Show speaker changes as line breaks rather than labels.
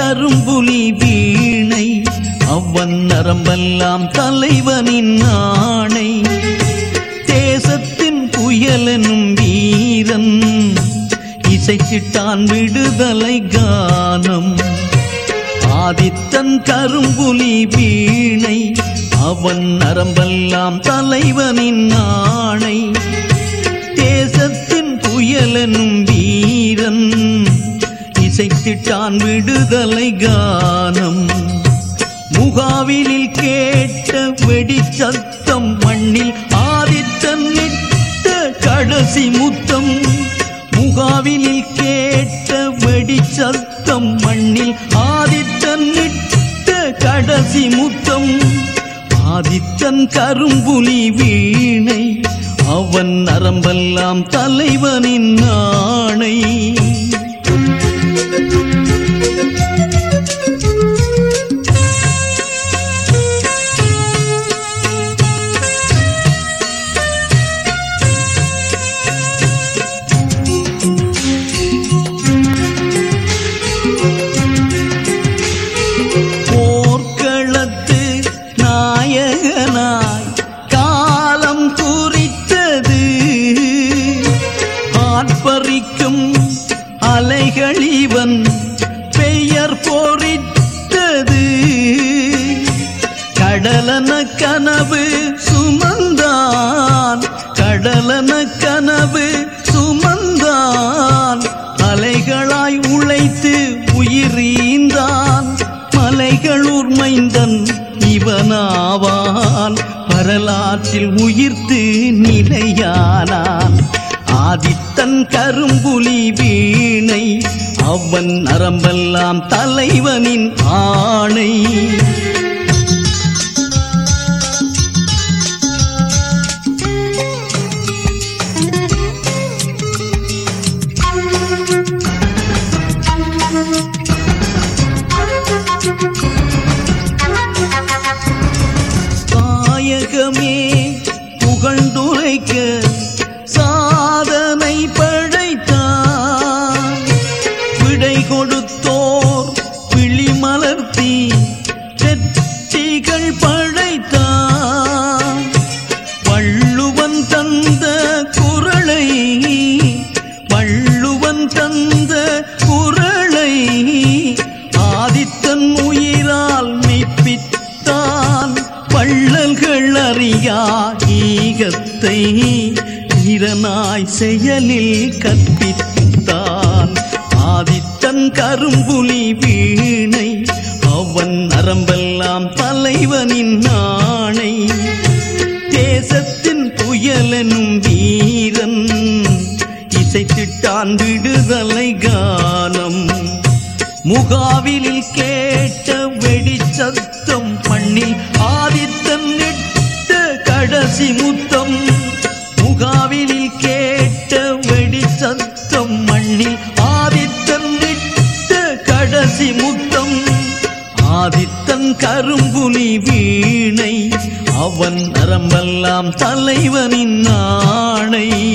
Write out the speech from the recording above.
கரும்புலி வீணை அவ்வன் நரம்பெல்லாம் தலைவனின் ஆணை தேசத்தின் புயலெனும் வீரன் இசைச்சிட்டான் விடுதலை கானம் ஆதித்தன் கரும்புலி வீணை அவன் நரம்பெல்லாம் தலைவனின் ஆணை தேசத்தின் புயலெனும் வீரன் இசைத்திட்டான் விடுதலை கானம் முகாவிலில் கேட்ட வெடிச்சத்தம் மண்ணில் ஆதித்தன் இட்ட கடைசி முத்தம் முகாவிலில் கேட்ட வெடிச்சத்தம் மண்ணில் ஆதித்தன் இட்ட கடைசி முத்தம் ஆதித்தன் கரும்புலி வீணை அவன் நரம்பெல்லாம் தலைவனின் ஆணை போர்க்களத்து நாயகனாய் காலம் குறித்தது ஆட்பறிக்கும் அலைகளிவன் பெயர் பொறித்தது கடலன கனவு சுமந்தான் கடலன கனவு சுமந்தான் அலைகளாய் உழைத்து உயிரீந்தான் மலைகளூர் மைந்தன் இவனாவான் வரலாற்றில் உயிர்த்து நிலையானான் ஆதித்தன் கரும்புலி வீணை அவன் நரம்பெல்லாம் தலைவனின் ஆணை தாயகமே புகழ்ந்துரைக்க சாதனை படைத்தான் விடை கொடுத்தோர் விழி மலர்த்தி வெற்றிகள் படைத்தான் வள்ளுவன் தந்த குரலை வள்ளுவன் தந்த குரலை ஆதித்தன் உயிரால் மெய்ப்பித்தான் வள்ளல்கள் அறியா ஈகத்தை வீரனாய் செயலில் கற்பித்தான் ஆதித்தன் கரும்புலி வீணை அவன் நரம்பெல்லாம் தலைவனின் ஆணை தேசத்தின் புயலெனும் வீரன் இசைத்திட்டான் விடுதலை கானம் முகாவிலில் கேட்ட வெடிச்சத்தம் மண்ணில் ஆதித்தன் இட்ட கடைசி முத்தம் முகாவிலில் கேட்ட வெடிச்சத்தம் மண்ணில் ஆதித்தன் இட்ட கடைசி முத்தம் ஆதித்தன் கரும்புலி வீணை அவன் நரம்பெல்லாம் தலைவனின் ஆணை